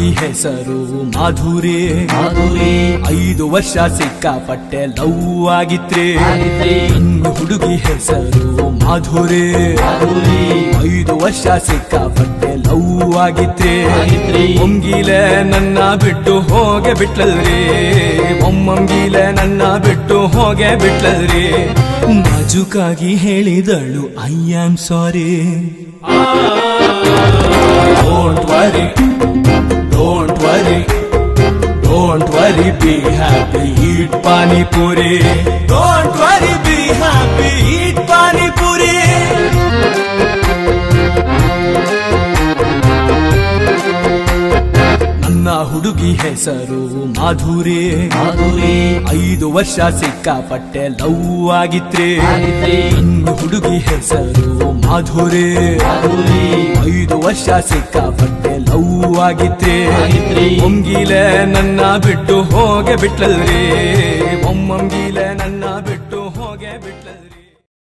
ಹುಡುಗಿ ಹೆಸರು ಮಾಧುರಿ ಮಾಧುರಿ ಐದು ವರ್ಷ ಸಿಕ್ಕಾಪಟ್ಟೆ ಲವ್ ಆಗಿತ್ರಿ ಆಗಿತ್ರಿ. ನನ್ನ ಹುಡುಗಿ ಹೆಸರು ಮಾಧುರಿ ಮಾಧುರಿ ಐದು ವರ್ಷ ಸಿಕ್ಕಾಪಟ್ಟೆ ಲವ್ ಆಗಿತ್ರಿ ಆಗಿತ್ರಿ. ಒಮ್ಗೀಲೆ ನನ್ನ ಬಿಟ್ಟು ಹೋಗೆ ಬಿಟ್ಲಲ್ರಿ ಒಮ್ಮಂಗೀಲೆ ನನ್ನ ಬಿಟ್ಟು ಹೋಗೆ ಬಿಟ್ಲಲ್ರಿ ನಾಜುಕಾಗಿ ಹೇಳಿದಳು I am sorry don't worry don't worry don't worry be happy eat panipuri don't worry be happy eat panipuri ನನ್ನ ಹುಡುಗಿ ಹೆಸರು ಮಾಧುರಿ ಮಾಧುರಿ ಐದು ವರ್ಷ ಸಿಕ್ಕಾಪಟ್ಟೆ ಲವ್ ಆಗಿತ್ರಿ ಆಗಿತ್ರಿ. ನನ್ನ ಹುಡುಗಿ ಹೆಸರು ಮಾಧುರಿ ಮಾಧುರಿ ಐದು ವರ್ಷ ಸಿಕ್ಕಾಪಟ್ಟೆ ಲವ್ ಆಗಿತ್ರಿ ಆಗಿತ್ರಿ. ಒಮ್ಗೀಲೆ ನನ್ನ ಬಿಟ್ಟು ಹೋಗೆ ಬಿಟ್ಲಲ್ರಿ ಒಮ್ಮಂಗಿ